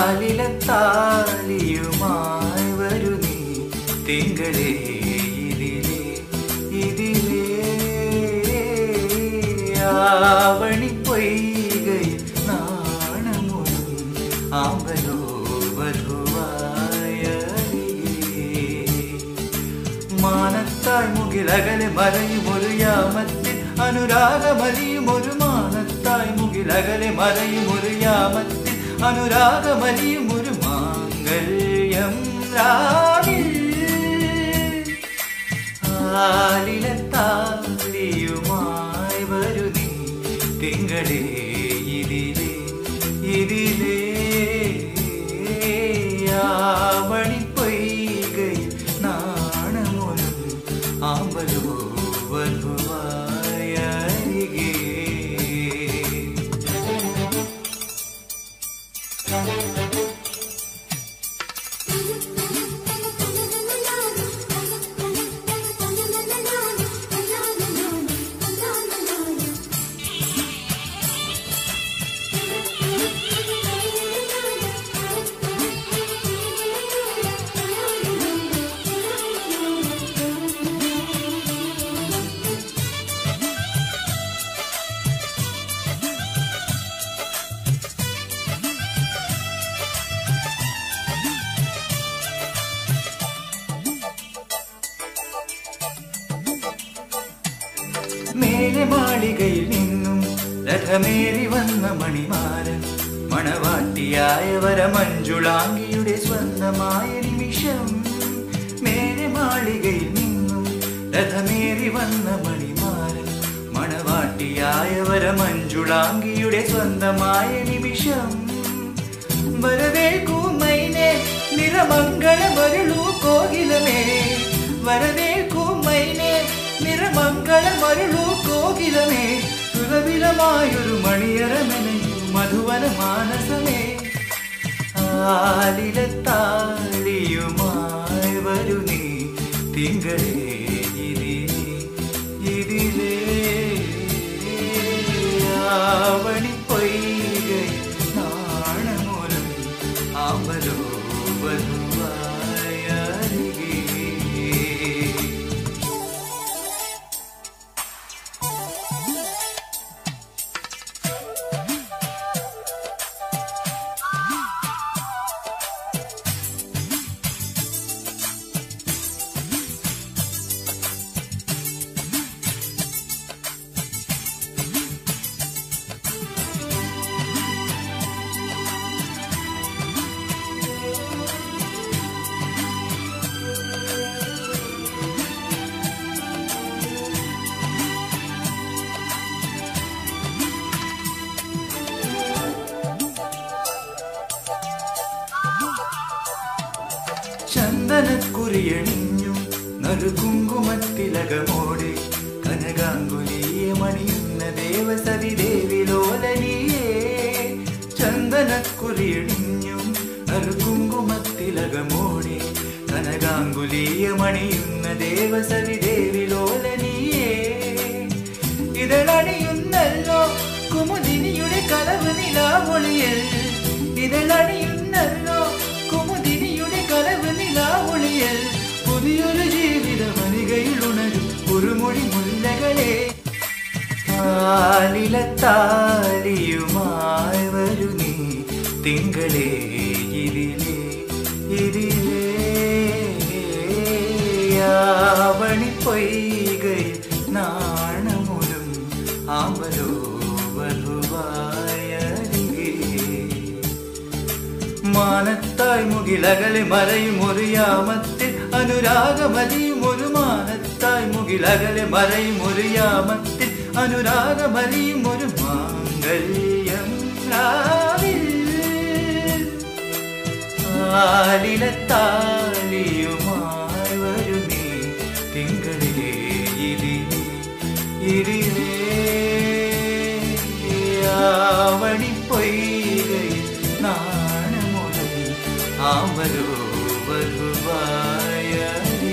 ആലിലത്താലിയുമായി വരു നീ തിങ്കളേ ഇതിലേ ഇതിലേ ആവണി പൊയ്കയിൽ നാണമൊഴും ആമ്പലോ വധുവായ മാനത്തായ് മുകിലകലെ മറയും ഒരു യാമത്തിൽ അനുരാഗമലിയും ഒരു മാനത്തായ് മുകിലകലെ മറയും ഒരു യാമത്തിൽ അനുരാഗമലിയും ഒരു മാംഗല്യം രാവിൽ ആലിലത്താലിയുമായി വരു നീ തിങ്കളേ ഇതിലേ ഇതിലേ ആവണി പൊയ്കയിൽ നാണമൊരും ആമ്പലോ വധുവായ അരികേ മേലെ മാളികയിൽ നിന്നും രഥമേറി വന്ന മണിമാരൻ മണവാട്ടിയായ വരമഞ്ജുളാംഗിയുടെ സ്വന്തമായ നിമിഷം മേലെ മാളികയിൽ നിന്നും രഥമേറി വന്ന മണിമാരൻ മണവാട്ടിയായ വരമഞ്ജുളാംഗിയുടെ സ്വന്തമായ നിമിഷം വരവേൽക്കൂ മൈനെ നിറമംഗളമരുളൂ കോകിലമേ വരവേൽക്കൂ മൈനെ നിറമംഗളമരുളൂ കോകിലമേ സുഖവിലമായൊരു മണിയറമെനയും മധുവന മാനസമേ ആലിലത്താളിയുമായി വരു നീ തിങ്കളേ ഇതിലേ ഇതിലേ ആവണി പൊയ്കൈ നാണമൂലം ആമ്പലോ വധുവായ അരികേ ചന്ദനക്കുറിയണിഞ്ഞു നറുകുങ്കുമത്തിലകമോടെ കനകാങ്കുലിയെ മണിയുന്ന ദേവസതി ദേവി ലോലനിയേ ചന്ദനക്കുറിയണിഞ്ഞു നറുകുങ്കുമത്തിലകമോടെ കനകാങ്കുലിയെ മണിയുന്ന ദേവസതി ദേവി ലോലനിയേ ഇതളണിയുന്നല്ലോ കുമുദിനിയുടെ കലവ് നിലാവൊളിയൽ ഇതളണിയുന്നല്ലോ കുമുദിനിയുടെ കലവ് നിലാവൊളിയൽ പുതിയൊരു ജീവിത വനികയിൽ ഉണരും ഒരു മൊഴി മുല്ലകളെ ആലിലത്താലിയുമായി വരു നീ തിങ്കളേ ഇതിലേ ഇതിലേ ആവണി പൊയ്കയിൽ നാണമുലും ആമ്പലോ വധുവായ അരികേ. മാനത്തായ് മുകിലകലെ മറയും ഒരു യാമത്തിൽ അനുരാഗമലിയും ഒരു മാനത്തായ് മുകിലകലെ മറയും ഒരു യാമത്തിൽ അനുരാഗമലിയും ഒരു മാംഗല്യം രാവിൽ ആലിലത്താലിയുമായി വരു നീ തിങ്കളിലേ ഇതിലേ ഇതിലേ ആവണി പൊയ്കയിൽ നാണമുടൽ ആമ്പലോ വധുവായ